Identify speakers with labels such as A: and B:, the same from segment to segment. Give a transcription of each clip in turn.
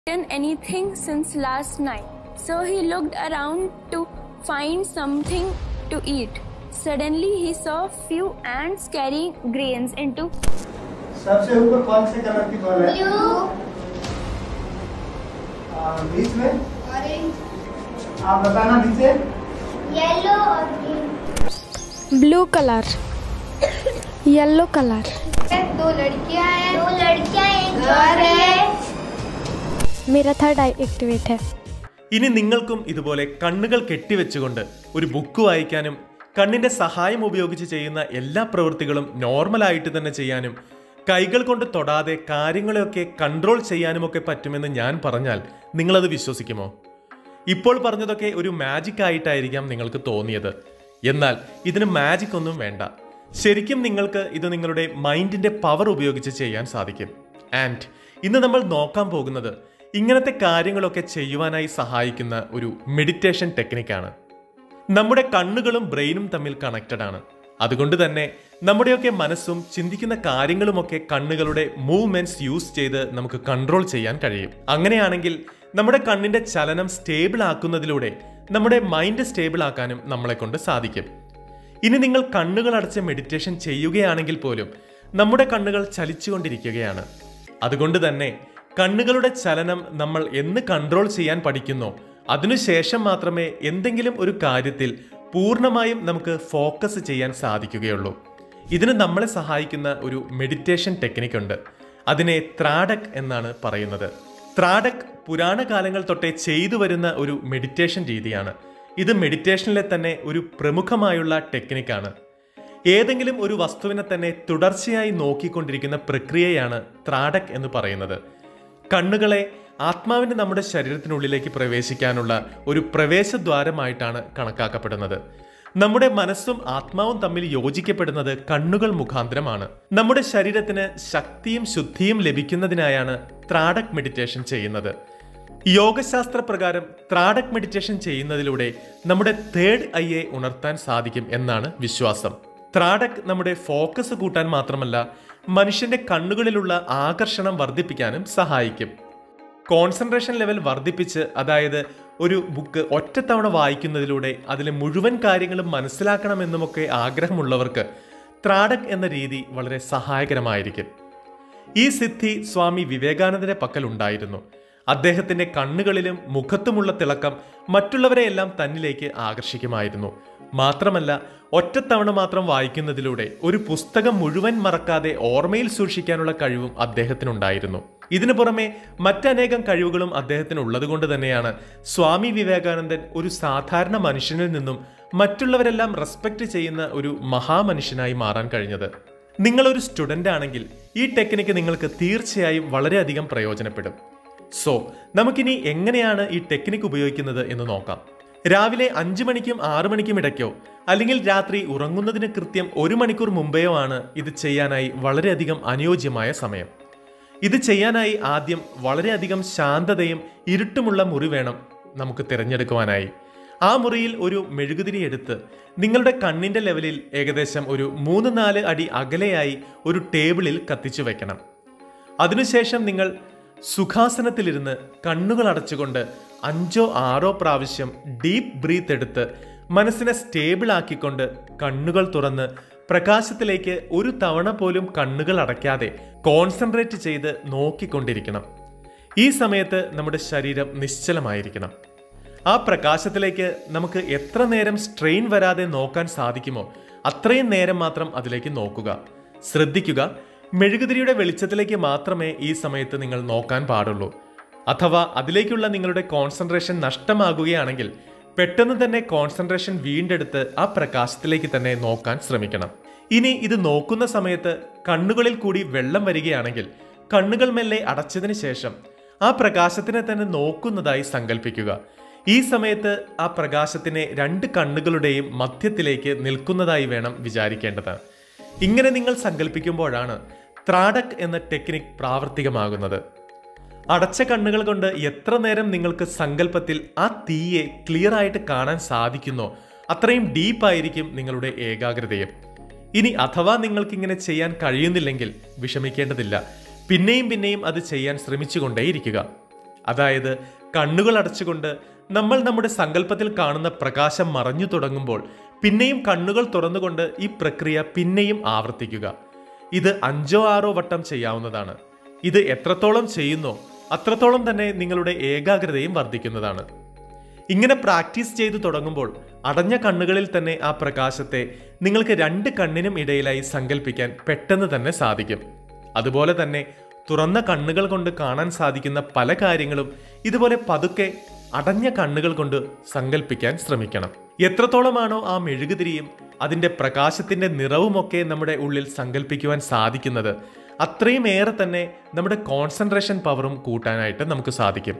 A: eaten anything since last night. So he looked around to find something to eat. Suddenly he saw few ants carrying grains into
B: सबसे ऊपर कौन से colour की ball है
C: blue
B: आ, बीच में
C: orange
B: आप बताना नीचे
C: येलो और green
D: blue colour yellow colour
C: दो लड़कियां हैं दो लड़कियां एक घर है
D: मेरा थर्ड आई एक्टिवेट है
E: ഇനി നിങ്ങൾക്കും ഇതുപോലെ കണ്ണുകൾ കെട്ടിവെച്ചുകൊണ്ട് ഒരു ബുക്ക് വായിക്കാനും കണ്ണിന്റെ സഹായം ഉപയോഗിച്ച് ചെയ്യുന്ന എല്ലാ പ്രവൃത്തികളും നോർമലായിട്ട് തന്നെ ചെയ്യാനും കൈകൾ കൊണ്ട് തൊടാതെ കാര്യങ്ങളെയൊക്കെ കൺട്രോൾ ചെയ്യാനുമൊക്കെ പറ്റുമെന്ന് ഞാൻ പറഞ്ഞാൽ നിങ്ങളത് വിശ്വസിക്കുമോ ഇപ്പോൾ പറഞ്ഞതൊക്കെ ഒരു മാജിക് ആയിട്ടായിരിക്കാം നിങ്ങൾക്ക് തോന്നിയത് എന്നാൽ ഇതിന് മാജിക് ഒന്നും വേണ്ട ശരിക്കും നിങ്ങൾക്ക് ഇത് നിങ്ങളുടെ മൈൻഡിന്റെ പവർ ഉപയോഗിച്ച് ചെയ്യാൻ സാധിക്കും ആൻഡ് ഇന്ന് നമ്മൾ നോക്കാൻ പോകുന്നത് ഇങ്ങനത്തെ കാര്യങ്ങളൊക്കെ ചെയ്യുവാനായി സഹായിക്കുന്ന ഒരു മെഡിറ്റേഷൻ ടെക്നിക്കാണ് നമ്മുടെ കണ്ണുകളും ബ്രെയിനും തമ്മിൽ കണക്റ്റഡ് ആണ് അതുകൊണ്ട് തന്നെ നമ്മുടെയൊക്കെ മനസ്സും ചിന്തിക്കുന്ന കാര്യങ്ങളുമൊക്കെ കണ്ണുകളുടെ മൂവ്മെന്റ്സ് യൂസ് ചെയ്ത് നമുക്ക് കൺട്രോൾ ചെയ്യാൻ കഴിയും അങ്ങനെയാണെങ്കിൽ നമ്മുടെ കണ്ണിന്റെ ചലനം സ്റ്റേബിൾ ആക്കുന്നതിലൂടെ നമ്മുടെ മൈൻഡ് സ്റ്റേബിൾ ആക്കാനും നമ്മളെ കൊണ്ട് സാധിക്കും ഇനി നിങ്ങൾ കണ്ണുകൾ അടച്ച് മെഡിറ്റേഷൻ ചെയ്യുകയാണെങ്കിൽ പോലും നമ്മുടെ കണ്ണുകൾ ചലിച്ചുകൊണ്ടിരിക്കുകയാണ് അതുകൊണ്ട് തന്നെ കണ്ണുകളുടെ ചലനം നമ്മൾ എന്ന് കൺട്രോൾ ചെയ്യാൻ പഠിക്കുന്നോ അതിനുശേഷം മാത്രമേ എന്തെങ്കിലും ഒരു കാര്യത്തിൽ പൂർണ്ണമായും നമുക്ക് ഫോക്കസ് ചെയ്യാൻ സാധിക്കുകയുള്ളൂ ഇതിന് നമ്മളെ സഹായിക്കുന്ന ഒരു മെഡിറ്റേഷൻ ടെക്നിക് ഉണ്ട് അതിനെ ത്രാഡക് എന്നാണ് പറയുന്നത് ത്രാഡക് പുരാണ കാലങ്ങൾ തൊട്ടേ ചെയ്തു വരുന്ന ഒരു മെഡിറ്റേഷൻ രീതിയാണ് ഇത് മെഡിറ്റേഷനിലെ തന്നെ ഒരു പ്രമുഖമായുള്ള ടെക്നിക്കാണ് ഏതെങ്കിലും ഒരു വസ്തുവിനെ തന്നെ തുടർച്ചയായി നോക്കിക്കൊണ്ടിരിക്കുന്ന പ്രക്രിയയാണ് ത്രാഡക് എന്ന് പറയുന്നത് കണ്ണുകളെ ആത്മാവിന്റെ നമ്മുടെ ശരീരത്തിനുള്ളിലേക്ക് പ്രവേശിക്കാനുള്ള ഒരു പ്രവേശദ്വാരമായിട്ടാണ് കണക്കാക്കപ്പെടുന്നത് നമ്മുടെ മനസ്സും ആത്മാവും തമ്മിൽ യോജിക്കപ്പെടുന്നത് കണ്ണുകൾ മുഖാന്തരമാണ് നമ്മുടെ ശരീരത്തിന് ശക്തിയും ശുദ്ധിയും ലഭിക്കുന്നതിനായാണ് ത്രാഡക് മെഡിറ്റേഷൻ ചെയ്യുന്നത് യോഗശാസ്ത്ര പ്രകാരം ത്രാഡക് മെഡിറ്റേഷൻ ചെയ്യുന്നതിലൂടെ നമ്മുടെ തേർഡ് ഐയെ ഉണർത്താൻ സാധിക്കും എന്നാണ് വിശ്വാസം ത്രാഡക് നമ്മുടെ ഫോക്കസ് കൂട്ടാൻ മാത്രമല്ല മനുഷ്യന്റെ കണ്ണുകളിലുള്ള ആകർഷണം വർദ്ധിപ്പിക്കാനും സഹായിക്കും കോൺസെൻട്രേഷൻ ലെവൽ വർദ്ധിപ്പിച്ച് അതായത് ഒരു ബുക്ക് ഒറ്റത്തവണ വായിക്കുന്നതിലൂടെ അതിലെ മുഴുവൻ കാര്യങ്ങളും മനസ്സിലാക്കണമെന്നുമൊക്കെ ആഗ്രഹമുള്ളവർക്ക് ത്രാഡക് എന്ന രീതി വളരെ സഹായകരമായിരിക്കും ഈ സിദ്ധി സ്വാമി വിവേകാനന്ദന്റെ പക്കൽ ഉണ്ടായിരുന്നു അദ്ദേഹത്തിന്റെ കണ്ണുകളിലും മുഖത്തുമുള്ള തിളക്കം മറ്റുള്ളവരെയെല്ലാം തന്നിലേക്ക് ആകർഷിക്കുമായിരുന്നു മാത്രമല്ല ഒറ്റത്തവണ മാത്രം വായിക്കുന്നതിലൂടെ ഒരു പുസ്തകം മുഴുവൻ മറക്കാതെ ഓർമ്മയിൽ സൂക്ഷിക്കാനുള്ള കഴിവും അദ്ദേഹത്തിനുണ്ടായിരുന്നു ഇതിനു പുറമെ മറ്റനേകം കഴിവുകളും അദ്ദേഹത്തിന് ഉള്ളതുകൊണ്ട് തന്നെയാണ് സ്വാമി വിവേകാനന്ദൻ ഒരു സാധാരണ മനുഷ്യനിൽ നിന്നും മറ്റുള്ളവരെല്ലാം റെസ്പെക്ട് ചെയ്യുന്ന ഒരു മഹാമനുഷ്യനായി മാറാൻ കഴിഞ്ഞത് നിങ്ങളൊരു സ്റ്റുഡൻ്റ് ആണെങ്കിൽ ഈ ടെക്നിക്ക് നിങ്ങൾക്ക് തീർച്ചയായും വളരെയധികം പ്രയോജനപ്പെടും സോ നമുക്കിനി എങ്ങനെയാണ് ഈ ടെക്നിക്ക് ഉപയോഗിക്കുന്നത് എന്ന് നോക്കാം രാവിലെ അഞ്ചു മണിക്കും ആറു മണിക്കും ഇടയ്ക്കോ അല്ലെങ്കിൽ രാത്രി ഉറങ്ങുന്നതിന് കൃത്യം ഒരു മണിക്കൂർ മുമ്പെയോ ആണ് ഇത് ചെയ്യാനായി വളരെയധികം അനുയോജ്യമായ സമയം ഇത് ചെയ്യാനായി ആദ്യം വളരെയധികം ശാന്തതയും ഇരുട്ടുമുള്ള മുറി വേണം നമുക്ക് തിരഞ്ഞെടുക്കുവാനായി ആ മുറിയിൽ ഒരു മെഴുകുതിരി എടുത്ത് നിങ്ങളുടെ കണ്ണിന്റെ ലെവലിൽ ഏകദേശം ഒരു മൂന്ന് നാല് അടി അകലെയായി ഒരു ടേബിളിൽ കത്തിച്ചു വെക്കണം അതിനുശേഷം നിങ്ങൾ സുഖാസനത്തിലിരുന്ന് കണ്ണുകൾ അടച്ചുകൊണ്ട് അഞ്ചോ ആറോ പ്രാവശ്യം ഡീപ്പ് ബ്രീത്ത് എടുത്ത് മനസ്സിനെ സ്റ്റേബിൾ ആക്കിക്കൊണ്ട് കണ്ണുകൾ തുറന്ന് പ്രകാശത്തിലേക്ക് ഒരു തവണ പോലും കണ്ണുകൾ അടയ്ക്കാതെ കോൺസെൻട്രേറ്റ് ചെയ്ത് നോക്കിക്കൊണ്ടിരിക്കണം ഈ സമയത്ത് നമ്മുടെ ശരീരം നിശ്ചലമായിരിക്കണം ആ പ്രകാശത്തിലേക്ക് നമുക്ക് എത്ര നേരം സ്ട്രെയിൻ വരാതെ നോക്കാൻ സാധിക്കുമോ അത്രയും നേരം മാത്രം അതിലേക്ക് നോക്കുക ശ്രദ്ധിക്കുക മെഴുകുതിരിയുടെ വെളിച്ചത്തിലേക്ക് മാത്രമേ ഈ സമയത്ത് നിങ്ങൾ നോക്കാൻ പാടുള്ളൂ അഥവാ അതിലേക്കുള്ള നിങ്ങളുടെ കോൺസെൻട്രേഷൻ നഷ്ടമാകുകയാണെങ്കിൽ പെട്ടെന്ന് തന്നെ കോൺസെൻട്രേഷൻ വീണ്ടെടുത്ത് ആ പ്രകാശത്തിലേക്ക് തന്നെ നോക്കാൻ ശ്രമിക്കണം ഇനി ഇത് നോക്കുന്ന സമയത്ത് കണ്ണുകളിൽ കൂടി വെള്ളം വരികയാണെങ്കിൽ കണ്ണുകൾ മെല്ലെ അടച്ചതിന് ശേഷം ആ പ്രകാശത്തിനെ തന്നെ നോക്കുന്നതായി സങ്കല്പിക്കുക ഈ സമയത്ത് ആ പ്രകാശത്തിനെ രണ്ട് കണ്ണുകളുടെയും മധ്യത്തിലേക്ക് നിൽക്കുന്നതായി വേണം വിചാരിക്കേണ്ടത് ഇങ്ങനെ നിങ്ങൾ സങ്കല്പിക്കുമ്പോഴാണ് ത്രാഡക് എന്ന ടെക്നിക് പ്രാവർത്തികമാകുന്നത് അടച്ച കണ്ണുകൾ കൊണ്ട് എത്ര നേരം നിങ്ങൾക്ക് സങ്കല്പത്തിൽ ആ തീയെ ക്ലിയർ ആയിട്ട് കാണാൻ സാധിക്കുന്നോ അത്രയും ഡീപ്പായിരിക്കും നിങ്ങളുടെ ഏകാഗ്രതയും ഇനി അഥവാ നിങ്ങൾക്ക് ഇങ്ങനെ ചെയ്യാൻ കഴിയുന്നില്ലെങ്കിൽ വിഷമിക്കേണ്ടതില്ല പിന്നെയും പിന്നെയും അത് ചെയ്യാൻ ശ്രമിച്ചുകൊണ്ടേയിരിക്കുക അതായത് കണ്ണുകൾ അടച്ചുകൊണ്ട് നമ്മൾ നമ്മുടെ സങ്കല്പത്തിൽ കാണുന്ന പ്രകാശം മറഞ്ഞു തുടങ്ങുമ്പോൾ പിന്നെയും കണ്ണുകൾ തുറന്നുകൊണ്ട് ഈ പ്രക്രിയ പിന്നെയും ആവർത്തിക്കുക ഇത് അഞ്ചോ ആറോ വട്ടം ചെയ്യാവുന്നതാണ് ഇത് എത്രത്തോളം ചെയ്യുന്നോ അത്രത്തോളം തന്നെ നിങ്ങളുടെ ഏകാഗ്രതയും വർദ്ധിക്കുന്നതാണ് ഇങ്ങനെ പ്രാക്ടീസ് ചെയ്തു തുടങ്ങുമ്പോൾ അടഞ്ഞ കണ്ണുകളിൽ തന്നെ ആ പ്രകാശത്തെ നിങ്ങൾക്ക് രണ്ട് കണ്ണിനും ഇടയിലായി സങ്കല്പിക്കാൻ പെട്ടെന്ന് തന്നെ സാധിക്കും അതുപോലെ തന്നെ തുറന്ന കണ്ണുകൾ കൊണ്ട് കാണാൻ സാധിക്കുന്ന പല കാര്യങ്ങളും ഇതുപോലെ പതുക്കെ അടഞ്ഞ കണ്ണുകൾ കൊണ്ട് സങ്കല്പിക്കാൻ ശ്രമിക്കണം എത്രത്തോളമാണോ ആ മെഴുകുതിരിയും അതിൻ്റെ പ്രകാശത്തിൻ്റെ നിറവുമൊക്കെ നമ്മുടെ ഉള്ളിൽ സങ്കല്പിക്കുവാൻ സാധിക്കുന്നത് അത്രയും ഏറെ തന്നെ നമ്മുടെ കോൺസെൻട്രേഷൻ പവറും കൂട്ടാനായിട്ട് നമുക്ക് സാധിക്കും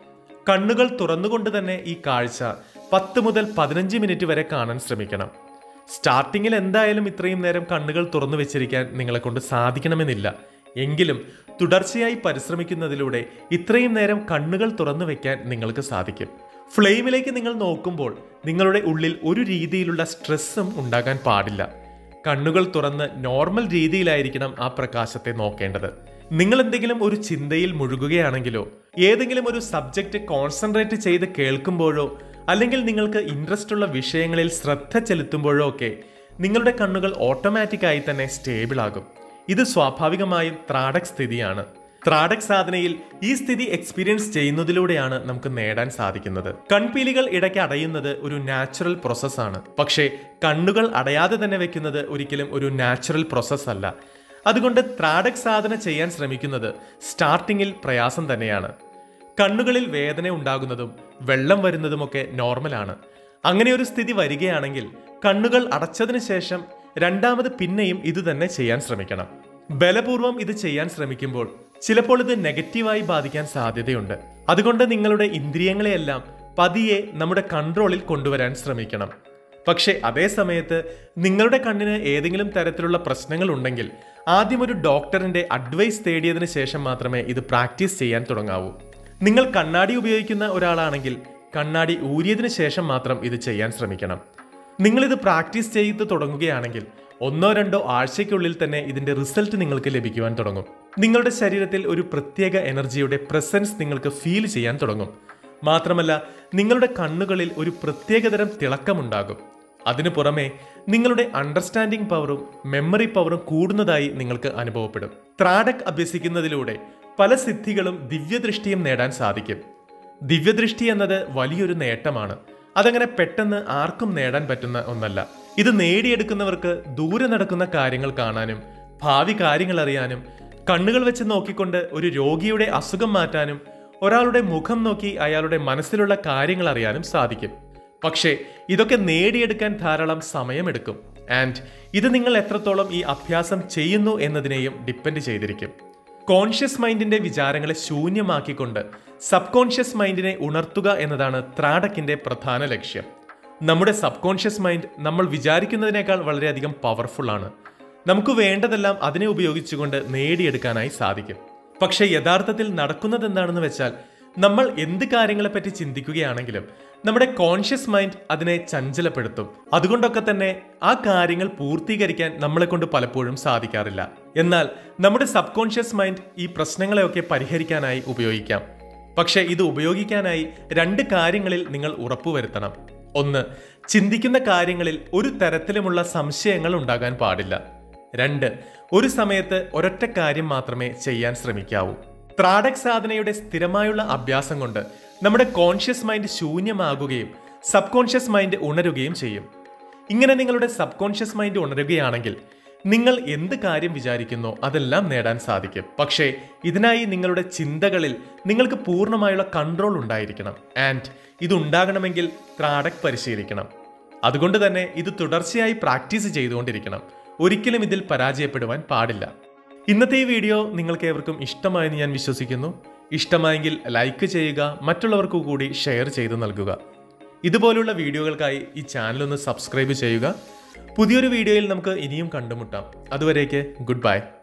E: കണ്ണുകൾ തുറന്നുകൊണ്ട് തന്നെ ഈ കാഴ്ച പത്ത് മുതൽ പതിനഞ്ച് മിനിറ്റ് വരെ കാണാൻ ശ്രമിക്കണം സ്റ്റാർട്ടിങ്ങിൽ എന്തായാലും ഇത്രയും നേരം കണ്ണുകൾ തുറന്നു വെച്ചിരിക്കാൻ നിങ്ങളെ കൊണ്ട് സാധിക്കണമെന്നില്ല എങ്കിലും തുടർച്ചയായി പരിശ്രമിക്കുന്നതിലൂടെ ഇത്രയും നേരം കണ്ണുകൾ തുറന്നു വെക്കാൻ നിങ്ങൾക്ക് സാധിക്കും ഫ്ലെയിമിലേക്ക് നിങ്ങൾ നോക്കുമ്പോൾ നിങ്ങളുടെ ഉള്ളിൽ ഒരു രീതിയിലുള്ള സ്ട്രെസ്സും ഉണ്ടാകാൻ പാടില്ല കണ്ണുകൾ തുറന്ന് നോർമൽ രീതിയിലായിരിക്കണം ആ പ്രകാശത്തെ നോക്കേണ്ടത് നിങ്ങൾ എന്തെങ്കിലും ഒരു ചിന്തയിൽ മുഴുകുകയാണെങ്കിലോ ഏതെങ്കിലും ഒരു സബ്ജക്റ്റ് കോൺസെൻട്രേറ്റ് ചെയ്ത് കേൾക്കുമ്പോഴോ അല്ലെങ്കിൽ നിങ്ങൾക്ക് ഇൻട്രസ്റ്റ് ഉള്ള വിഷയങ്ങളിൽ ശ്രദ്ധ ചെലുത്തുമ്പോഴോ ഒക്കെ നിങ്ങളുടെ കണ്ണുകൾ ഓട്ടോമാറ്റിക്കായി തന്നെ സ്റ്റേബിൾ ആകും ഇത് സ്വാഭാവികമായും ത്രാടക് സ്ഥിതിയാണ് ത്രാടക് സാധനയിൽ ഈ സ്ഥിതി എക്സ്പീരിയൻസ് ചെയ്യുന്നതിലൂടെയാണ് നമുക്ക് നേടാൻ സാധിക്കുന്നത് കൺപീലികൾ ഇടയ്ക്ക് അടയുന്നത് ഒരു നാച്ചുറൽ പ്രോസസ്സാണ് പക്ഷേ കണ്ണുകൾ അടയാതെ തന്നെ വെക്കുന്നത് ഒരിക്കലും ഒരു നാച്ചുറൽ പ്രോസസ്സ് അല്ല അതുകൊണ്ട് ത്രാടക് സാധന ചെയ്യാൻ ശ്രമിക്കുന്നത് സ്റ്റാർട്ടിങ്ങിൽ പ്രയാസം തന്നെയാണ് കണ്ണുകളിൽ വേദന ഉണ്ടാകുന്നതും വെള്ളം വരുന്നതുമൊക്കെ നോർമലാണ് അങ്ങനെ ഒരു സ്ഥിതി വരികയാണെങ്കിൽ കണ്ണുകൾ അടച്ചതിന് ശേഷം രണ്ടാമത് പിന്നെയും ഇത് തന്നെ ചെയ്യാൻ ശ്രമിക്കണം ബലപൂർവം ഇത് ചെയ്യാൻ ശ്രമിക്കുമ്പോൾ ചിലപ്പോൾ ഇത് നെഗറ്റീവായി ബാധിക്കാൻ സാധ്യതയുണ്ട് അതുകൊണ്ട് നിങ്ങളുടെ ഇന്ദ്രിയങ്ങളെയെല്ലാം പതിയെ നമ്മുടെ കൺട്രോളിൽ കൊണ്ടുവരാൻ ശ്രമിക്കണം പക്ഷേ അതേ സമയത്ത് നിങ്ങളുടെ കണ്ണിന് ഏതെങ്കിലും തരത്തിലുള്ള പ്രശ്നങ്ങൾ ഉണ്ടെങ്കിൽ ആദ്യം ഒരു ഡോക്ടറിന്റെ അഡ്വൈസ് തേടിയതിനു ശേഷം മാത്രമേ ഇത് പ്രാക്ടീസ് ചെയ്യാൻ തുടങ്ങാവൂ നിങ്ങൾ കണ്ണാടി ഉപയോഗിക്കുന്ന ഒരാളാണെങ്കിൽ കണ്ണാടി ഊരിയതിനു ശേഷം മാത്രം ഇത് ചെയ്യാൻ ശ്രമിക്കണം നിങ്ങളിത് പ്രാക്ടീസ് ചെയ്ത് തുടങ്ങുകയാണെങ്കിൽ ഒന്നോ രണ്ടോ ആഴ്ചയ്ക്കുള്ളിൽ തന്നെ ഇതിന്റെ റിസൾട്ട് നിങ്ങൾക്ക് ലഭിക്കുവാൻ തുടങ്ങും നിങ്ങളുടെ ശരീരത്തിൽ ഒരു പ്രത്യേക എനർജിയുടെ പ്രസൻസ് നിങ്ങൾക്ക് ഫീൽ ചെയ്യാൻ തുടങ്ങും മാത്രമല്ല നിങ്ങളുടെ കണ്ണുകളിൽ ഒരു പ്രത്യേകതരം തിളക്കമുണ്ടാകും അതിനു പുറമെ നിങ്ങളുടെ അണ്ടർസ്റ്റാൻഡിംഗ് പവറും മെമ്മറി പവറും കൂടുന്നതായി നിങ്ങൾക്ക് അനുഭവപ്പെടും ത്രാടക് അഭ്യസിക്കുന്നതിലൂടെ പല സിദ്ധികളും ദിവ്യദൃഷ്ടിയും നേടാൻ സാധിക്കും ദിവ്യദൃഷ്ടി എന്നത് വലിയൊരു നേട്ടമാണ് അതങ്ങനെ പെട്ടെന്ന് ആർക്കും നേടാൻ പറ്റുന്ന ഒന്നല്ല ഇത് നേടിയെടുക്കുന്നവർക്ക് ദൂരെ നടക്കുന്ന കാര്യങ്ങൾ കാണാനും ഭാവി കാര്യങ്ങൾ അറിയാനും കണ്ണുകൾ വെച്ച് നോക്കിക്കൊണ്ട് ഒരു രോഗിയുടെ അസുഖം മാറ്റാനും ഒരാളുടെ മുഖം നോക്കി അയാളുടെ മനസ്സിലുള്ള കാര്യങ്ങൾ അറിയാനും സാധിക്കും പക്ഷേ ഇതൊക്കെ നേടിയെടുക്കാൻ ധാരാളം സമയമെടുക്കും ആൻഡ് ഇത് നിങ്ങൾ എത്രത്തോളം ഈ അഭ്യാസം ചെയ്യുന്നു എന്നതിനെയും ഡിപ്പെൻഡ് ചെയ്തിരിക്കും കോൺഷ്യസ് മൈൻഡിന്റെ വിചാരങ്ങളെ ശൂന്യമാക്കിക്കൊണ്ട് സബ് കോൺഷ്യസ് മൈൻഡിനെ ഉണർത്തുക എന്നതാണ് ത്രാടക്കിന്റെ പ്രധാന ലക്ഷ്യം നമ്മുടെ സബ് കോൺഷ്യസ് മൈൻഡ് നമ്മൾ വിചാരിക്കുന്നതിനേക്കാൾ വളരെയധികം പവർഫുൾ ആണ് നമുക്ക് വേണ്ടതെല്ലാം അതിനെ ഉപയോഗിച്ചുകൊണ്ട് നേടിയെടുക്കാനായി സാധിക്കും പക്ഷേ യഥാർത്ഥത്തിൽ നടക്കുന്നത് എന്താണെന്ന് വെച്ചാൽ നമ്മൾ എന്ത് കാര്യങ്ങളെപ്പറ്റി ചിന്തിക്കുകയാണെങ്കിലും നമ്മുടെ കോൺഷ്യസ് മൈൻഡ് അതിനെ ചഞ്ചലപ്പെടുത്തും അതുകൊണ്ടൊക്കെ തന്നെ ആ കാര്യങ്ങൾ പൂർത്തീകരിക്കാൻ നമ്മളെ കൊണ്ട് പലപ്പോഴും സാധിക്കാറില്ല എന്നാൽ നമ്മുടെ സബ് കോൺഷ്യസ് മൈൻഡ് ഈ പ്രശ്നങ്ങളെയൊക്കെ പരിഹരിക്കാനായി ഉപയോഗിക്കാം പക്ഷേ ഇത് ഉപയോഗിക്കാനായി രണ്ട് കാര്യങ്ങളിൽ നിങ്ങൾ ഉറപ്പുവരുത്തണം ഒന്ന് ചിന്തിക്കുന്ന കാര്യങ്ങളിൽ ഒരു തരത്തിലുമുള്ള സംശയങ്ങൾ ഉണ്ടാകാൻ പാടില്ല രണ്ട് ഒരു സമയത്ത് ഒരൊറ്റ കാര്യം മാത്രമേ ചെയ്യാൻ ശ്രമിക്കാവൂ ത്രാടക് സാധനയുടെ സ്ഥിരമായുള്ള അഭ്യാസം കൊണ്ട് നമ്മുടെ കോൺഷ്യസ് മൈൻഡ് ശൂന്യമാകുകയും സബ് കോൺഷ്യസ് മൈൻഡ് ഉണരുകയും ചെയ്യും ഇങ്ങനെ നിങ്ങളുടെ സബ് കോൺഷ്യസ് മൈൻഡ് ഉണരുകയാണെങ്കിൽ നിങ്ങൾ എന്ത് കാര്യം വിചാരിക്കുന്നോ അതെല്ലാം നേടാൻ സാധിക്കും പക്ഷേ ഇതിനായി നിങ്ങളുടെ ചിന്തകളിൽ നിങ്ങൾക്ക് പൂർണ്ണമായുള്ള കൺട്രോൾ ഉണ്ടായിരിക്കണം ആൻഡ് ഇതുണ്ടാകണമെങ്കിൽ ത്രാടക് പരിശീലിക്കണം അതുകൊണ്ട് തന്നെ ഇത് തുടർച്ചയായി പ്രാക്ടീസ് ചെയ്തുകൊണ്ടിരിക്കണം ഒരിക്കലും ഇതിൽ പരാജയപ്പെടുവാൻ പാടില്ല ഇന്നത്തെ ഈ വീഡിയോ നിങ്ങൾക്ക് ഏവർക്കും ഇഷ്ടമായെന്ന് ഞാൻ വിശ്വസിക്കുന്നു ഇഷ്ടമായെങ്കിൽ ലൈക്ക് ചെയ്യുക മറ്റുള്ളവർക്ക് കൂടി ഷെയർ ചെയ്ത് നൽകുക ഇതുപോലുള്ള വീഡിയോകൾക്കായി ഈ ചാനൽ ഒന്ന് സബ്സ്ക്രൈബ് ചെയ്യുക പുതിയൊരു വീഡിയോയിൽ നമുക്ക് ഇനിയും കണ്ടുമുട്ടാം അതുവരേക്ക് ഗുഡ് ബൈ